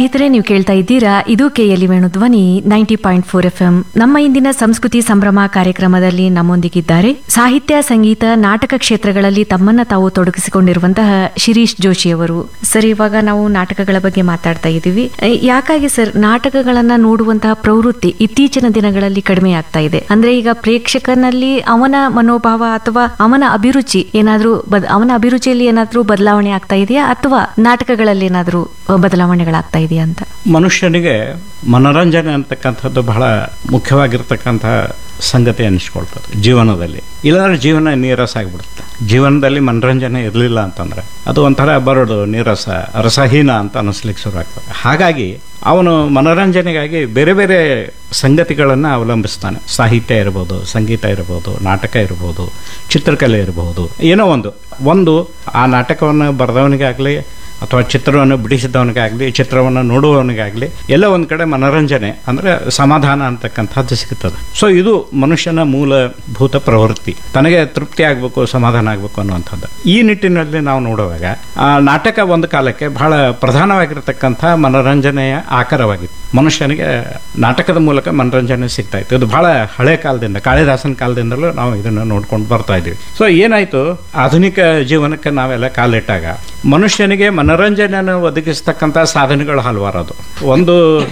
ಸ್ನೇಹಿತರೆ ನೀವು ಕೇಳ್ತಾ ಇದ್ದೀರಾ ಇದು KLE Venu Dhwani ninety point four F M ನಮ್ಮ ಇಂದಿನ ಸಂಸ್ಕೃತಿ ಸಂಭ್ರಮ ಕಾರ್ಯಕ್ರಮದಲ್ಲಿ ನಮ್ಮೊಂದಿಗಿದ್ದಾರೆ ಸಾಹಿತ್ಯ ಸಂಗೀತ ನಾಟಕ ಕ್ಷೇತ್ರಗಳಲ್ಲಿ ತಮ್ಮನ್ನ ತಾವು ತೊಡಗಿಸಿಕೊಂಡಿರುವಂತಹ ಶಿರೀಶ್ ಜೋಶಿ ಅವರು ಸರ್ ಇವಾಗ ನಾವು ನಾಟಕಗಳ ಬಗ್ಗೆ ಮಾತಾಡ್ತಾ ಇದ್ದೀವಿ ಎ, ಯಾಕಾಗಿ ಸರ್ ನಾಟಕಗಳನ್ನ ನೋಡುವಂತಹ ಪ್ರವೃತ್ತಿ ಇತ್ತೀಚಿನ ದಿನಗಳಲ್ಲಿ ಕಡಿಮೆ ಆಗ್ತಾ ಇದೆ ಅಂದ್ರೆ ಈಗ ಪ್ರೇಕ್ಷಕನಲ್ಲಿ ಅವನ ಮನೋಭಾವ ಅಥವಾ ಅವನ ಅಭಿರುಚಿ ಏನಾದ್ರೂ ಬದ್- ಅವನ ಅಭಿರುಚಿಯಲ್ಲಿ ಏನಾದ್ರೂ ಬದಲಾವಣೆ ಆಗ್ತಾ ಇದೆಯಾ ಅಥವಾ ನಾಟಕಗಳಲ್ಲಿ ಏನಾದ್ರೂ ಅ, ಬದಲಾವಣೆಗಳಾಗ್ತಾ ಇದೆಯಾ ಅಂತ ಮನುಷ್ಯನಿಗೆ ಮನೋರಂಜನೆ ಅಂತಕ್ಕಂಥದ್ದು ಬಹಳ ಮುಖ್ಯವಾಗಿರ್ತಕ್ಕಂಥ ಸಂಗತಿ ಅನಿಸ್ಕೊಳ್ತದೆ ಜೀವನದಲ್ಲಿ ಇಲ್ಲಾಂದ್ರೆ ಜೀವನ ನೀರಸ ಆಗಿಬಿಡುತ್ತೆ ಜೀವನದಲ್ಲಿ ಮನೋರಂಜನೆ ಇರಲಿಲ್ಲ ಅಂತಂದ್ರೆ ಅದು ಒಂಥರ ಬರಡು ನೀರಸ ರಸಹೀನ ಅಂತ ಅನ್ನಿಸ್ಲಿಕ್ಕೆ ಶುರು ಆಗ್ತದೆ ಹಾಗಾಗಿ ಅವನು ಮನೋರಂಜನೆಗಾಗಿ ಬೇರೆ ಬೇರೆ ಸಂಗತಿಗಳನ್ನು ಅವಲಂಬಿಸ್ತಾನೆ ಸಾಹಿತ್ಯ ಇರ್ಬೋದು ಸಂಗೀತ ಇರ್ಬೋದು ನಾಟಕ ಇರ್ಬೋದು ಚಿತ್ರಕಲೆ ಇರಬಹುದು ಏನೋ ಒಂದು ಒಂದು ಆ ನಾಟಕವನ್ನು ಬರೆದವನಿಗಾಗಲಿ ಅಥವಾ ಚಿತ್ರವನ್ನು ಬಿಡಿಸಿದವನಿಗಾಗಲಿ ಚಿತ್ರವನ್ನು ನೋಡುವವನಿಗಾಗಲಿ ಎಲ್ಲ ಒಂದು ಕಡೆ ಮನೋರಂಜನೆ ಅಂದರೆ ಸಮಾಧಾನ ಅಂತಕ್ಕಂಥದ್ದು ಸಿಗ್ತದೆ ಸೊ ಇದು ಮನುಷ್ಯನ ಮೂಲಭೂತ ಪ್ರವೃತ್ತಿ ತನಗೆ ತೃಪ್ತಿ ಆಗಬೇಕು ಸಮಾಧಾನ ಆಗಬೇಕು ಅನ್ನುವಂಥದ್ದು ಈ ನಿಟ್ಟಿನಲ್ಲಿ ನಾವು ನೋಡುವಾಗ ಆ ನಾಟಕ ಒಂದು ಕಾಲಕ್ಕೆ ಬಹಳ ಪ್ರಧಾನವಾಗಿರ್ತಕ್ಕಂಥ ಮನೋರಂಜನೆಯ ಆಕಾರವಾಗಿತ್ತು ಮನುಷ್ಯನಿಗೆ ನಾಟಕದ ಮೂಲಕ ಮನೋರಂಜನೆ ಸಿಗ್ತಾ ಇತ್ತು ಇದು ಬಹಳ ಹಳೆ ಕಾಲದಿಂದ ಕಾಳಿದಾಸನ ಕಾಲದಿಂದಲೂ ನಾವು ಇದನ್ನು ನೋಡ್ಕೊಂಡು ಬರ್ತಾ ಇದ್ದೀವಿ ಸೊ ಏನಾಯ್ತು ಆಧುನಿಕ ಜೀವನಕ್ಕೆ ನಾವೆಲ್ಲ ಕಾಲಿಟ್ಟಾಗ ಮನುಷ್ಯನಿಗೆ ಮನೋರಂಜನೆಯನ್ನು ಒದಗಿಸ್ತಕ್ಕಂಥ ಸಾಧನೆಗಳು ಹಲವಾರು ಅದು ಒಂದು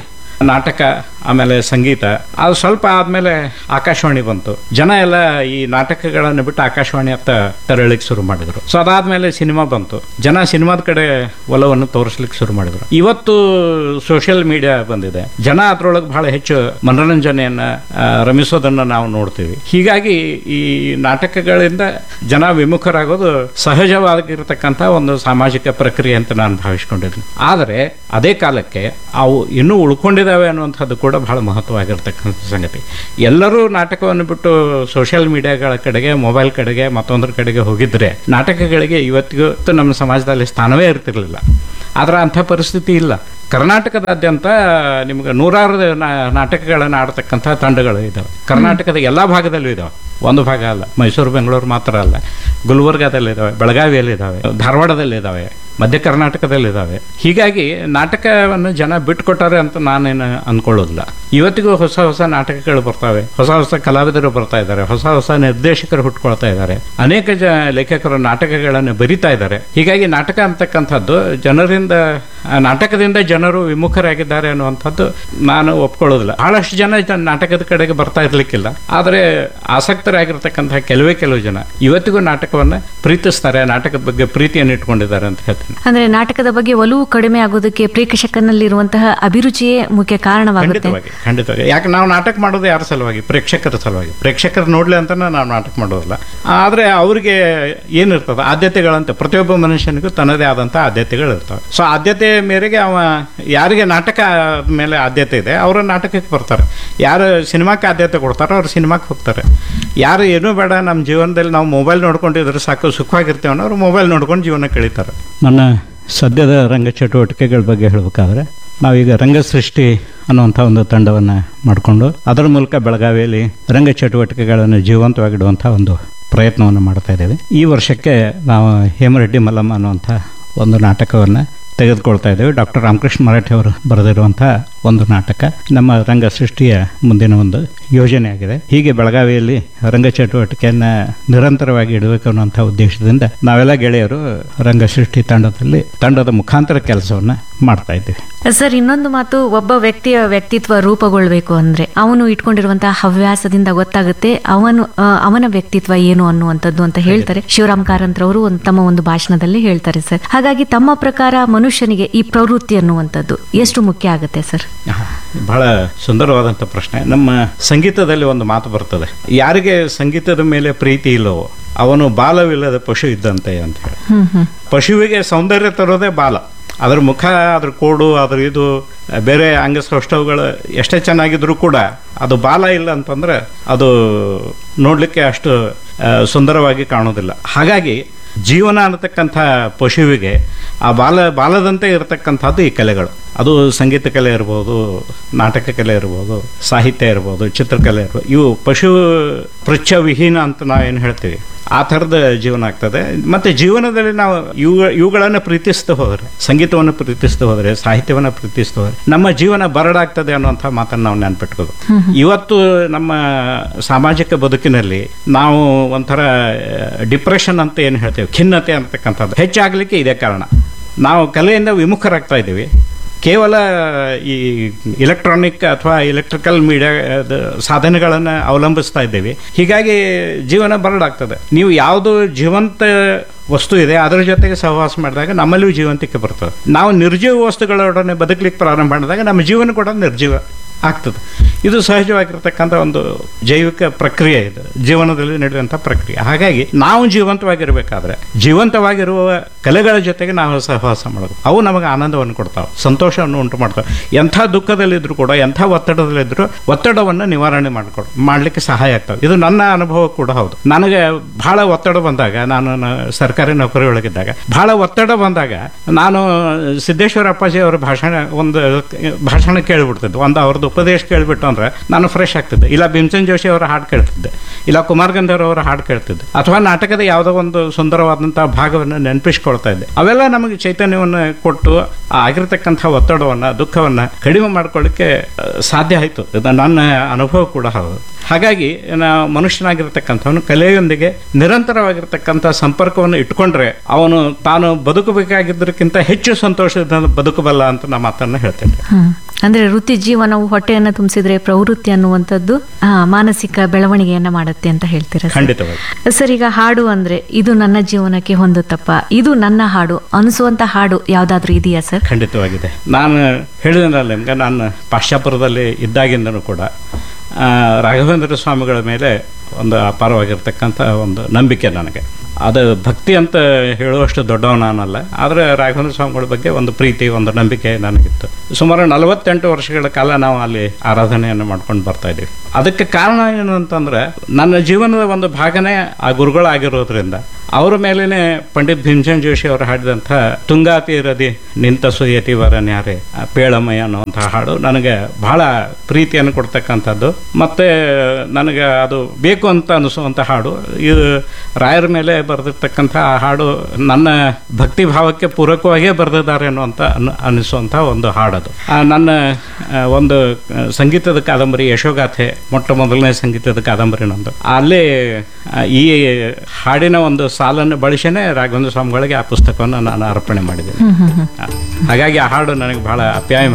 ನಾಟಕ ಆಮೇಲೆ ಸಂಗೀತ ಅದು ಸ್ವಲ್ಪ ಆದಮೇಲೆ ಆಕಾಶವಾಣಿ ಬಂತು ಜನ ಎಲ್ಲ ಈ ನಾಟಕಗಳನ್ನು ಬಿಟ್ಟು ಆಕಾಶವಾಣಿ ಹತ್ತ ತೆರಳಿಕ್ಕೆ ಶುರು ಮಾಡಿದ್ರು ಸೊ ಅದಾದ್ಮೇಲೆ ಸಿನಿಮಾ ಬಂತು ಜನ ಸಿನಿಮಾದ ಕಡೆ ಒಲವನ್ನು ತೋರಿಸ್ಲಿಕ್ಕೆ ಶುರು ಮಾಡಿದ್ರು ಇವತ್ತು ಸೋಷಿಯಲ್ ಮೀಡಿಯಾ ಬಂದಿದೆ ಜನ ಅದರೊಳಗೆ ಬಹಳ ಹೆಚ್ಚು ಮನೋರಂಜನೆಯನ್ನ ಆ, ರಮಿಸೋದನ್ನ ನಾವು ನೋಡ್ತೀವಿ ಹೀಗಾಗಿ ಈ ನಾಟಕಗಳಿಂದ ಜನ ವಿಮುಖರಾಗೋದು ಸಹಜವಾಗಿರ್ತಕ್ಕಂಥ ಒಂದು ಸಾಮಾಜಿಕ ಪ್ರಕ್ರಿಯೆ ಅಂತ ನಾನು ಭಾವಿಸ್ಕೊಂಡಿದ್ದೀನಿ ಆದರೆ ಅದೇ ಕಾಲಕ್ಕೆ ಅವು ಇನ್ನೂ ಉಳ್ಕೊಂಡಿದ್ದಾವೆ ಅನ್ನುವಂಥದ್ದು ಕೂಡ ಬಹಳ ಮಹತ್ವವಾಗಿರ್ತಕ್ಕಂಥ ಸಂಗತಿ ಎಲ್ಲರೂ ನಾಟಕವನ್ನು ಬಿಟ್ಟು ಸೋಷಿಯಲ್ ಮೀಡಿಯಾಗಳ ಕಡೆಗೆ ಮೊಬೈಲ್ ಕಡೆಗೆ ಮತ್ತೊಂದರ ಕಡೆಗೆ ಹೋಗಿದ್ರೆ ನಾಟಕಗಳಿಗೆ ಇವತ್ತಿಗೂ ನಮ್ಮ ಸಮಾಜದಲ್ಲಿ ಸ್ಥಾನವೇ ಇರ್ತಿರ್ಲಿಲ್ಲ ಆದ್ರೆ ಅಂಥ ಪರಿಸ್ಥಿತಿ ಇಲ್ಲ ಕರ್ನಾಟಕದಾದ್ಯಂತ ನಿಮ್ಗೆ ನೂರಾರು ನಾ- ನಾಟಕಗಳನ್ನು ಆಡ್ತಕ್ಕಂಥ ತಂಡಗಳು ಇದಾವೆ ಕರ್ನಾಟಕದ ಎಲ್ಲ ಭಾಗದಲ್ಲೂ ಇದಾವೆ ಒಂದು ಭಾಗ ಅಲ್ಲ ಮೈಸೂರು ಬೆಂಗಳೂರು ಮಾತ್ರ ಅಲ್ಲ ಗುಲ್ಬರ್ಗಾದಲ್ಲಿ ಇದಾವೆ ಬೆಳಗಾವಿಯಲ್ಲಿ ಇದಾವೆ ಧಾರವಾಡದಲ್ಲಿ ಇದಾವೆ ಮಧ್ಯ ಕರ್ನಾಟಕದಲ್ಲಿ ಇದಾವೆ ಹೀಗಾಗಿ ನಾಟಕವನ್ನು ಜನ ಬಿಟ್ಕೊಟ್ಟಾರೆ ಅಂತ ನಾನೇನು ಅನ್ಕೊಳ್ಳೋದಿಲ್ಲ ಇವತ್ತಿಗೂ ಹೊಸ ಹೊಸ ನಾಟಕಗಳು ಬರ್ತಾವೆ ಹೊಸ ಹೊಸ ಕಲಾವಿದರು ಬರ್ತಾ ಇದ್ದಾರೆ ಹೊಸ ಹೊಸ ನಿರ್ದೇಶಕರು ಹುಟ್ಕೊಳ್ತಾ ಇದ್ದಾರೆ ಅನೇಕ ಜ ಲೇಖಕರು ನಾಟಕಗಳನ್ನು ಬರಿತಾ ಇದ್ದಾರೆ ಹೀಗಾಗಿ ನಾಟಕ ಅಂತಕ್ಕಂಥದ್ದು ಜನರಿಂದ ಆ ನಾಟಕದಿಂದ ಜನರು ವಿಮುಖರಾಗಿದ್ದಾರೆ ಅನ್ನುವಂಥದ್ದು ನಾನು ಒಪ್ಕೊಳ್ಳೋದಿಲ್ಲ ಬಹಳಷ್ಟು ಜನ ಜನ ನಾಟಕದ ಕಡೆಗೆ ಬರ್ತಾ ಇರ್ಲಿಕ್ಕಿಲ್ಲ ಆದರೆ ಆಸಕ್ತರಾಗಿರ್ತಕ್ಕಂಥ ಕೆಲವೇ ಕೆಲವು ಜನ ಇವತ್ತಿಗೂ ನಾಟಕವನ್ನ ಪ್ರೀತಿಸ್ತಾರೆ ನಾಟಕದ ಬಗ್ಗೆ ಪ್ರೀತಿಯನ್ನು ಇಟ್ಕೊಂಡಿದ್ದಾರೆ ಅಂತ ಹೇಳ್ತೀನಿ ಅಂದ್ರೆ ನಾಟಕದ ಬಗ್ಗೆ ಒಲವು ಕಡಿಮೆ ಆಗೋದಕ್ಕೆ ಪ್ರೇಕ್ಷಕನಲ್ಲಿರುವಂತಹ ಅಭಿರುಚಿಯೇ ಮುಖ್ಯ ಕಾರಣವಾಗುತ್ತೆ ಖಂಡಿತವಾಗಿ ಖಂಡಿತವಾಗಿ ಯಾಕೆ ನಾವು ನಾಟಕ ಮಾಡೋದು ಯಾರ ಸಲುವಾಗಿ ಪ್ರೇಕ್ಷಕರ ಸಲುವಾಗಿ ಪ್ರೇಕ್ಷಕರು ನೋಡ್ಲಿ ಅಂತ ನಾವು ನಾಟಕ ಮಾಡೋದಿಲ್ಲ ಆದ್ರೆ ಅವ್ರಿಗೆ ಏನಿರ್ತದೆ ಆದ್ಯತೆಗಳಂತೆ ಪ್ರತಿಯೊಬ್ಬ ಮನುಷ್ಯನಿಗೂ ತನ್ನದೇ ಆದಂತ ಆದ್ಯತೆಗಳು ಇರ್ತವೆ ಸೊ ಆದ್ಯತೆ ಮೇರೆಗೆ ಅವ ಯಾರಿಗೆ ನಾಟಕ ಮೇಲೆ ಆದ್ಯತೆ ಇದೆ ಅವರು ನಾಟಕಕ್ಕೆ ಬರ್ತಾರೆ ಯಾರು ಸಿನಿಮಾಕ್ಕೆ ಆದ್ಯತೆ ಕೊಡ್ತಾರೋ ಅವ್ರು ಸಿನಿಮಾಕ್ಕೆ ಹೋಗ್ತಾರೆ ಯಾರು ಏನೂ ಬೇಡ ನಮ್ಮ ಜೀವನದಲ್ಲಿ ನಾವು ಮೊಬೈಲ್ ನೋಡ್ಕೊಂಡಿದ್ರೆ ಸಾಕು ಸುಖವಾಗಿರ್ತೇವೆ ಅನ್ನೋ ಅವ್ರು ಮೊಬೈಲ್ ನೋಡ್ಕೊಂಡು ಜೀವನ ಕಳೀತಾರೆ ನನ್ನ ಸದ್ಯದ ರಂಗ ಚಟುವಟಿಕೆಗಳ ಬಗ್ಗೆ ಹೇಳಬೇಕಾದ್ರೆ ನಾವೀಗ ರಂಗಸೃಷ್ಟಿ ಅನ್ನುವಂಥ ಒಂದು ತಂಡವನ್ನು ಮಾಡಿಕೊಂಡು ಅದರ ಮೂಲಕ ಬೆಳಗಾವಿಯಲ್ಲಿ ರಂಗ ಚಟುವಟಿಕೆಗಳನ್ನು ಜೀವಂತವಾಗಿಡುವಂಥ ಒಂದು ಪ್ರಯತ್ನವನ್ನು ಮಾಡ್ತಾ ಇದ್ದೇವೆ ಈ ವರ್ಷಕ್ಕೆ ನಾವು ಹೇಮರೆಡ್ಡಿ ಮಲ್ಲಮ್ಮ ಅನ್ನುವಂಥ ಒಂದು ನಾಟಕವನ್ನು ತೆಗೆದುಕೊಳ್ತಾ ಇದ್ದೇವೆ ಡಾಕ್ಟರ್ ರಾಮಕೃಷ್ಣ ಮರಾಠಿ ಅವರು ಬರೆದಿರುವಂಥ ಒಂದು ನಾಟಕ ನಮ್ಮ ರಂಗ ಸೃಷ್ಟಿಯ ಮುಂದಿನ ಒಂದು ಯೋಜನೆ ಆಗಿದೆ ಹೀಗೆ ಬೆಳಗಾವಿಯಲ್ಲಿ ರಂಗ ಚಟುವಟಿಕೆಯನ್ನ ನಿರಂತರವಾಗಿ ಇಡಬೇಕು ಅನ್ನುವಂಥ ಉದ್ದೇಶದಿಂದ ನಾವೆಲ್ಲ ಗೆಳೆಯರು ರಂಗ ಸೃಷ್ಟಿ ತಂಡದಲ್ಲಿ ತಂಡದ ಮುಖಾಂತರ ಕೆಲಸವನ್ನ ಮಾಡ್ತಾ ಇದ್ದೀವಿ ಸರ್ ಇನ್ನೊಂದು ಮಾತು ಒಬ್ಬ ವ್ಯಕ್ತಿಯ ವ್ಯಕ್ತಿತ್ವ ರೂಪುಗೊಳ್ಬೇಕು ಅಂದ್ರೆ ಅವನು ಇಟ್ಕೊಂಡಿರುವಂತಹ ಹವ್ಯಾಸದಿಂದ ಗೊತ್ತಾಗುತ್ತೆ ಅವನು ಆ, ಅವನ ವ್ಯಕ್ತಿತ್ವ ಏನು ಅನ್ನುವಂಥದ್ದು ಅಂತ ಹೇಳ್ತಾರೆ ಶಿವರಾಮ್ ಕಾರಂತ್ರವರು ಒಂದು ತಮ್ಮ ಒಂದು ಭಾಷಣದಲ್ಲಿ ಹೇಳ್ತಾರೆ ಸರ್ ಹಾಗಾಗಿ ತಮ್ಮ ಪ್ರಕಾರ ಮನುಷ್ಯನಿಗೆ ಈ ಪ್ರವೃತ್ತಿ ಅನ್ನುವಂಥದ್ದು ಎಷ್ಟು ಮುಖ್ಯ ಆಗುತ್ತೆ ಸರ್ ಆಹಾ, ಬಹಳ ಸುಂದರವಾದಂಥ ಪ್ರಶ್ನೆ ನಮ್ಮ ಸಂಗೀತದಲ್ಲಿ ಒಂದು ಮಾತು ಬರ್ತದೆ ಯಾರಿಗೆ ಸಂಗೀತದ ಮೇಲೆ ಪ್ರೀತಿ ಇಲ್ಲವೋ ಅವನು ಬಾಲವಿಲ್ಲದ ಪಶು ಇದ್ದಂತೆ ಅಂತ ಹೇಳಿ ಹ್ಮ್ ಹ್ಮ್ ಪಶುವಿಗೆ ಸೌಂದರ್ಯ ತರೋದೇ ಬಾಲ ಅದ್ರ ಮುಖ ಅದ್ರ ಕೋಡು ಅದ್ರ ಇದು ಬೇರೆ ಅಂಗಸೌಷ್ಠವಗಳು ಎಷ್ಟೇ ಚೆನ್ನಾಗಿದ್ರು ಕೂಡ ಅದು ಬಾಲ ಇಲ್ಲ ಅಂತಂದ್ರೆ ಅದು ನೋಡ್ಲಿಕ್ಕೆ ಅಷ್ಟು ಆ, ಸುಂದರವಾಗಿ ಕಾಣೋದಿಲ್ಲ ಹಾಗಾಗಿ ಜೀವನ ಅನ್ನತಕ್ಕಂಥ ಪಶುವಿಗೆ ಆ ಬಾಲ ಬಾಲದಂತೆ ಇರತಕ್ಕಂಥದ್ದು ಈ ಕಲೆಗಳು ಅದು ಸಂಗೀತ ಕಲೆ ಇರ್ಬೋದು ನಾಟಕ ಕಲೆ ಇರ್ಬೋದು ಸಾಹಿತ್ಯ ಇರ್ಬೋದು ಚಿತ್ರಕಲೆ ಇರ್ಬೋದು ಇವು ಪಶು ಪೃಚ್ಛ ವಿಹೀನ ಅಂತ ನಾವೇನು ಹೇಳ್ತೀವಿ ಆ ಥರದ ಜೀವನ ಆಗ್ತದೆ ಮತ್ತು ಜೀವನದಲ್ಲಿ ನಾವು ಇವು ಇವುಗಳನ್ನು ಪ್ರೀತಿಸ್ತಾ ಹೋದರೆ ಸಂಗೀತವನ್ನು ಪ್ರೀತಿಸ್ತಾ ಹೋದರೆ ಸಾಹಿತ್ಯವನ್ನು ಪ್ರೀತಿಸ್ತಾ ಹೋದರೆ ನಮ್ಮ ಜೀವನ ಬರಡಾಗ್ತದೆ ಅನ್ನುವಂಥ ಮಾತನ್ನು ನಾವು ನೆನ್ಪಿಟ್ಕೋದು ಇವತ್ತು ನಮ್ಮ ಸಾಮಾಜಿಕ ಬದುಕಿನಲ್ಲಿ ನಾವು ಒಂಥರ ಡಿಪ್ರೆಷನ್ ಅಂತ ಏನು ಹೇಳ್ತೇವೆ ಖಿನ್ನತೆ ಅಂತಕ್ಕಂಥದ್ದು ಹೆಚ್ಚಾಗಲಿಕ್ಕೆ ಇದೇ ಕಾರಣ ನಾವು ಕಲೆಯಿಂದ ವಿಮುಖರಾಗ್ತಾ ಇದ್ದೀವಿ ಕೇವಲ ಈ ಇಲೆಕ್ಟ್ರಾನಿಕ್ ಅಥವಾ ಎಲೆಕ್ಟ್ರಿಕಲ್ ಮೀಡಿಯಾ ಸಾಧನೆಗಳನ್ನು ಅವಲಂಬಿಸ್ತಾ ಇದ್ದೇವೆ ಹೀಗಾಗಿ ಜೀವನ ಬರಡಾಗ್ತದೆ ನೀವು ಯಾವುದು ಜೀವಂತ ವಸ್ತು ಇದೆ ಅದರ ಜೊತೆಗೆ ಸಹವಾಸ ಮಾಡಿದಾಗ ನಮ್ಮಲ್ಲಿಯೂ ಜೀವಂತಿಕೆ ಬರ್ತದೆ ನಾವು ನಿರ್ಜೀವ ವಸ್ತುಗಳೊಡನೆ ಬದುಕಲಿಕ್ಕೆ ಪ್ರಾರಂಭ ಮಾಡಿದಾಗ ನಮ್ಮ ಜೀವನ ಕೂಡ ನಿರ್ಜೀವ ಆಗ್ತದೆ ಇದು ಸಹಜವಾಗಿರ್ತಕ್ಕಂಥ ಒಂದು ಜೈವಿಕ ಪ್ರಕ್ರಿಯೆ ಇದು ಜೀವನದಲ್ಲಿ ನಡೆಯುವಂಥ ಪ್ರಕ್ರಿಯೆ ಹಾಗಾಗಿ ನಾವು ಜೀವಂತವಾಗಿರಬೇಕಾದ್ರೆ ಜೀವಂತವಾಗಿರುವ ಕಲೆಗಳ ಜೊತೆಗೆ ನಾವು ಸಹವಾಸ ಮಾಡೋದು ಅವು ನಮಗೆ ಆನಂದವನ್ನು ಕೊಡ್ತಾವೆ ಸಂತೋಷವನ್ನು ಉಂಟು ಮಾಡ್ತಾವೆ ಎಂಥ ದುಃಖದಲ್ಲಿದ್ದರೂ ಕೂಡ ಎಂಥ ಒತ್ತಡದಲ್ಲಿದ್ದರೂ ಒತ್ತಡವನ್ನು ನಿವಾರಣೆ ಮಾಡ್ಕೊಡು ಮಾಡಲಿಕ್ಕೆ ಸಹಾಯ ಆಗ್ತವೆ ಇದು ನನ್ನ ಅನುಭವ ಕೂಡ ಹೌದು ನನಗೆ ಬಹಳ ಒತ್ತಡ ಬಂದಾಗ ನಾನು ನ- ಸರ್ಕಾರಿ ನೌಕರಿ ಒಳಗಿದ್ದಾಗ ಬಹಳ ಒತ್ತಡ ಬಂದಾಗ ನಾನು ಸಿದ್ದೇಶ್ವರ ಅಪ್ಪಾಜಿ ಅವರ ಭಾಷಣ ಒಂದು ಭಾಷಣ ಕೇಳಿಬಿಡ್ತಿದ್ದೆ ಒಂದು ಅವ್ರದ್ದು ಉಪದೇಶ ಕೇಳಿಬಿಟ್ಟು ಅಂದ್ರೆ ನಾನು ಫ್ರೆಶ್ ಆಗ್ತಿದ್ದೆ ಇಲ್ಲ ಭೀಮಸೇನ್ ಜೋಶಿ ಅವರ ಹಾಡು ಕೇಳ್ತಿದ್ದೆ ಇಲ್ಲ ಕುಮಾರ್ ಗಂಧರ್ ಅವರ ಹಾಡು ಕೇಳ್ತಿದ್ದೆ ಅಥವಾ ನಾಟಕದ ಯಾವುದೋ ಒಂದು ಸುಂದರವಾದಂತಹ ಭಾಗವನ್ನು ನೆನಪಿಸ್ಕೊಳ್ತಾ ಇದ್ದೆ ಅವೆಲ್ಲ ನಮಗೆ ಚೈತನ್ಯವನ್ನು ಕೊಟ್ಟು ಆ ಆಗಿರ್ತಕ್ಕಂಥ ಒತ್ತಡವನ್ನು ದುಃಖವನ್ನು ಕಡಿಮೆ ಮಾಡ್ಕೊಳ್ಳಿಕ್ಕೆ ಆ, ಸಾಧ್ಯ ಆಯಿತು ಇದು ನನ್ನ ಅನುಭವ ಕೂಡ ಹೌದು ಹಾಗಾಗಿ ನಾ ಮನುಷ್ಯನಾಗಿರ್ತಕ್ಕಂಥವನು ಕಲೆಯೊಂದಿಗೆ ನಿರಂತರವಾಗಿರ್ತಕ್ಕಂಥ ಸಂಪರ್ಕವನ್ನು ಇಟ್ಕೊಂಡ್ರೆ ಅವನು ತಾನು ಬದುಕಬೇಕಾಗಿದ್ದಕ್ಕಿಂತ ಹೆಚ್ಚು ಸಂತೋಷದಿಂದ ಬದುಕಬಲ್ಲ ಅಂತ ನಾ ಮಾತನ್ನು ಹೇಳ್ತೇನೆ ಹ್ಮ್ ಅಂದ್ರೆ ವೃತ್ತಿ ಜೀವನವು ಹೊಟ್ಟೆಯನ್ನು ತುಂಬಿಸಿದ್ರೆ ಪ್ರವೃತ್ತಿ ಅನ್ನುವಂಥದ್ದು ಆ, ಮಾನಸಿಕ ಬೆಳವಣಿಗೆಯನ್ನ ಮಾಡುತ್ತೆ ಅಂತ ಹೇಳ್ತೀರಾ ಸರ್? ಖಂಡಿತವಾಗಿ ಸರ್ ಈಗ ಹಾಡು ಅಂದ್ರೆ ಇದು ನನ್ನ ಜೀವನಕ್ಕೆ ಹೊಂದುತ್ತಪ್ಪ ಇದು ನನ್ನ ಹಾಡು ಅನಿಸುವಂತ ಹಾಡು ಯಾವ್ದಾದ್ರು ಇದೆಯಾ ಸರ್ ಖಂಡಿತವಾಗಿದೆ ನಾನು ಹೇಳಿದ್ನಲ್ಲ ನಿಮ್ಗೆ ನಾನು ಪಾಶ್ಚಾಪುರದಲ್ಲಿ ಇದ್ದಾಗಿಂದನೂ ಕೂಡ ಆ, ರಾಘವೇಂದ್ರ ಸ್ವಾಮಿಗಳ ಮೇಲೆ ಒಂದು ಅಪಾರವಾಗಿರ್ತಕ್ಕಂಥ ಒಂದು ನಂಬಿಕೆ ನನಗೆ ಅದು ಭಕ್ತಿ ಅಂತ ಹೇಳುವಷ್ಟು ದೊಡ್ಡವ ನಾನಲ್ಲ ಆದರೆ ರಾಘವೇಂದ್ರ ಸ್ವಾಮಿಗಳ ಬಗ್ಗೆ ಒಂದು ಪ್ರೀತಿ ಒಂದು ನಂಬಿಕೆ ನನಗಿತ್ತು ಸುಮಾರು ನಲವತ್ತೆಂಟು ವರ್ಷಗಳ ಕಾಲ ನಾವು ಅಲ್ಲಿ ಆರಾಧನೆಯನ್ನು ಮಾಡ್ಕೊಂಡು ಬರ್ತಾ ಇದ್ದೀವಿ ಅದಕ್ಕೆ ಕಾರಣ ಏನು ಅಂತಂದ್ರೆ ನನ್ನ ಜೀವನದ ಒಂದು ಭಾಗನೇ ಆ ಗುರುಗಳಾಗಿರೋದ್ರಿಂದ ಅವರ ಮೇಲೇನೆ ಪಂಡಿತ್ ಭೀಮಸೇನ್ ಜೋಶಿ ಅವರು ಹಾಡಿದಂಥ ತುಂಗಾತೀರದಿ ನಿಂತ ಸುಯತಿ ವರನ್ಯಾರೆ ಆ ಪೇಳಮಯ ಅನ್ನುವಂಥ ಹಾಡು ನನಗೆ ಬಹಳ ಪ್ರೀತಿಯನ್ನು ಕೊಡ್ತಕ್ಕಂಥದ್ದು ಮತ್ತೆ ನನಗೆ ಅದು ಬೇಕು ಅಂತ ಅನಿಸುವಂಥ ಹಾಡು ಇದು ರಾಯರ ಮೇಲೆ ಬರೆದಿರ್ತಕ್ಕಂಥ ಆ ಹಾಡು ನನ್ನ ಭಕ್ತಿ ಭಾವಕ್ಕೆ ಪೂರಕವಾಗಿಯೇ ಬರೆದಿದ್ದಾರೆ ಅನ್ನುವಂಥ ಅನ್ ಅನಿಸುವಂಥ ಒಂದು ಹಾಡದು ಆ ನನ್ನ ಆ, ಒಂದು ಆ, ಸಂಗೀತದ ಕಾದಂಬರಿ ಯಶೋಗಾಥೆ ಮೊಟ್ಟ ಮೊದಲನೇ ಸಂಗೀತದ ಕಾದಂಬರಿ ನಂದು ಅಲ್ಲಿ ಆ, ಈ ಹಾಡಿನ ಒಂದು ಸಾಲನ್ನು ಬಳಸಿನೇ ರಾಘವೇಂದ್ರ ಸ್ವಾಮಿಗಳಿಗೆ ಆ ಪುಸ್ತಕವನ್ನು ನಾನು ಅರ್ಪಣೆ ಮಾಡಿದ್ದೇನೆ ಹ್ಮ್ ಹ್ಮ್ ಹ್ಮ್ ಆ, ಹಾಗಾಗಿ ಆ ಹಾಡು ನನಗೆ ಬಹಳ ಅಪ್ಯಾಯಮ